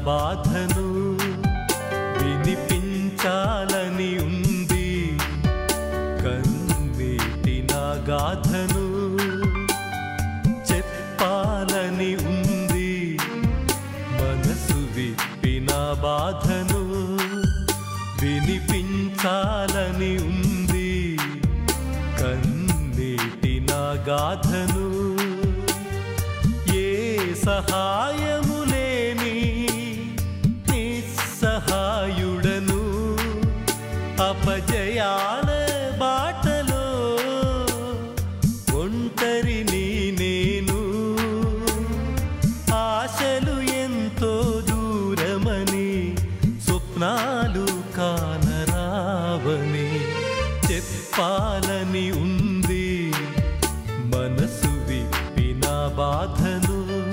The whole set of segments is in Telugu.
బాధను వినిపించాలని ఉంది కన్నీటి నా గాథను చెప్పాలని ఉంది మనసు విప్పిన బాధను వినిపించాలని ఉంది కన్నీటి నా గాథను ఏ సహాయము లేని నిస్సహాయుడను అపజయాల బాటలో ఒంటరిని నేను ఆశలు ఎంతో దూరమని స్వప్నాలు కానరావని చెప్పాలని ఉంది మనసు విప్పిన బాధను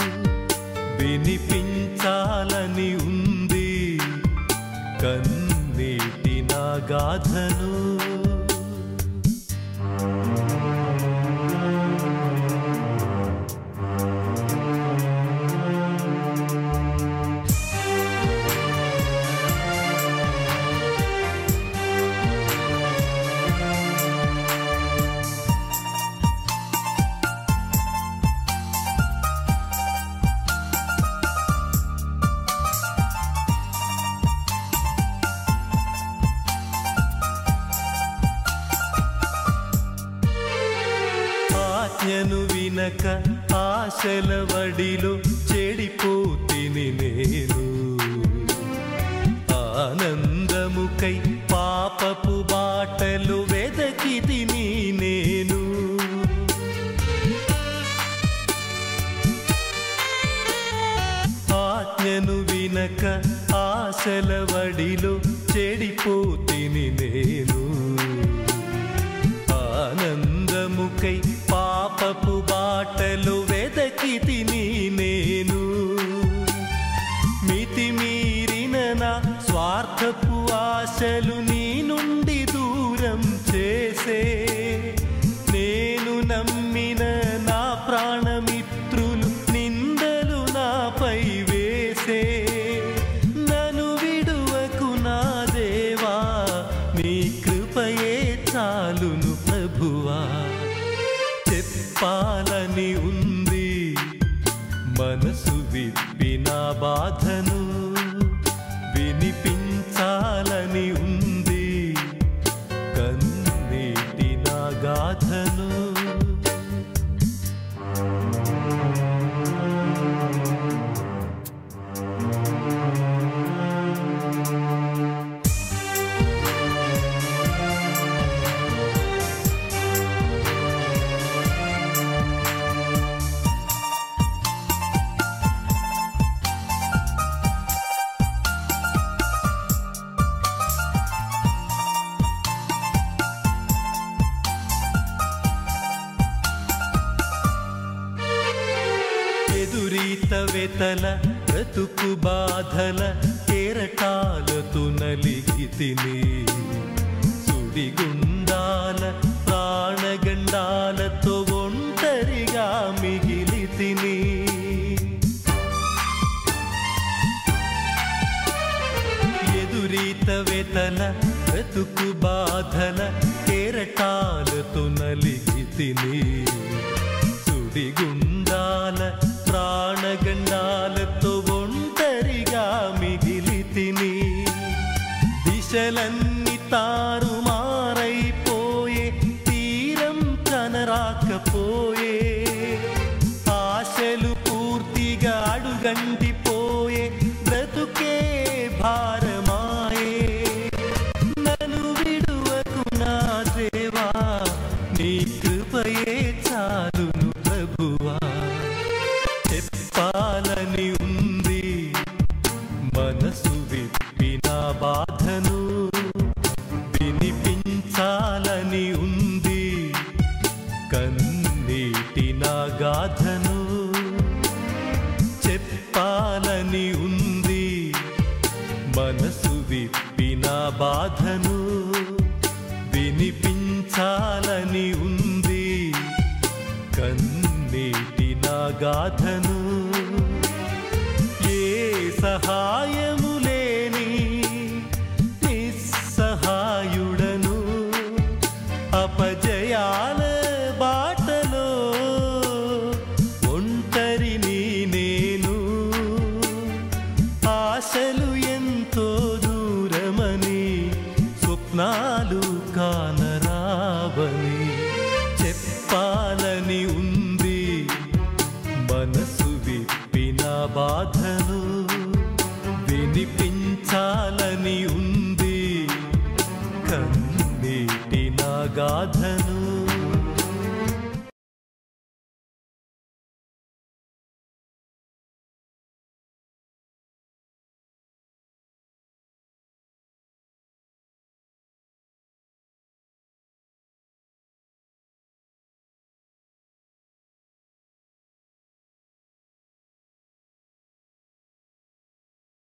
వినిపించాలని ఉంది కన్నీటి నా గాథను ఆజ్ఞను వినక ఆశల వడిలో చెడిపోతిని నేను ఆనందముకై పాపపు బాటలు వెదకి తిని నేను ఆజ్ఞను వినక ఆశల వడిలో చెడిపోతిని నేను ఆనందముకై పాపపు బాటలు వెదకి తిని నేను మితిమీరిన నా స్వార్థపు ఆశలు నీ నుండి దూరం చేసే నేను నమ్మిన నా ప్రాణమిత్రులు నిందలు నాపై వేసే నన్ను విడువకు నా దేవా నీ కృపయే చాలును ప్రభువా చెప్పాలని ఉంది మనసు విప్పిన బాధను వినిపించాలని ఉంది కన్నీటి నా గాథను ఎదురీత వెతల బ్రతుకు బాధల కెరటాలతో నలిగి తిని సుడిగుండాల ప్రాణగండాలతో ఒంటరిగా మిగిలి తిని ఎదురీత వెతల బ్రతుకు బాధల కెరటాలతో నలిగి తిని సుడిగుండాల ప్రాణగండాలతో ఒంటరిగా మిగిలి తిని దిశలన్నీ తారుమారైపోయే తీరం కనరాకపోయే ఆశలు పూర్తిగా అడుగంటిపోయే బ్రతుకే భారమాయే నన్ను విడువకు నా దేవా నీ కృపయే చాలును ప్రభువా చెప్పాలని ఉంది మనసు విప్పిన బాధను వినిపించాలని ఉంది కన్నీటి నా గాథను చెప్పాలని ఉంది మనసు విప్పిన బాధను వినిపించాలని ఉంది కన్నీటి నా గాథను ఏ సహాయ ఆశలు ఎంతో దూరమని స్వప్నాలు కానరావని చెప్పాలని ఉంది మనసు విప్పిన బాధను వినిపించాలని ఉంది కన్నీటి నా గాథను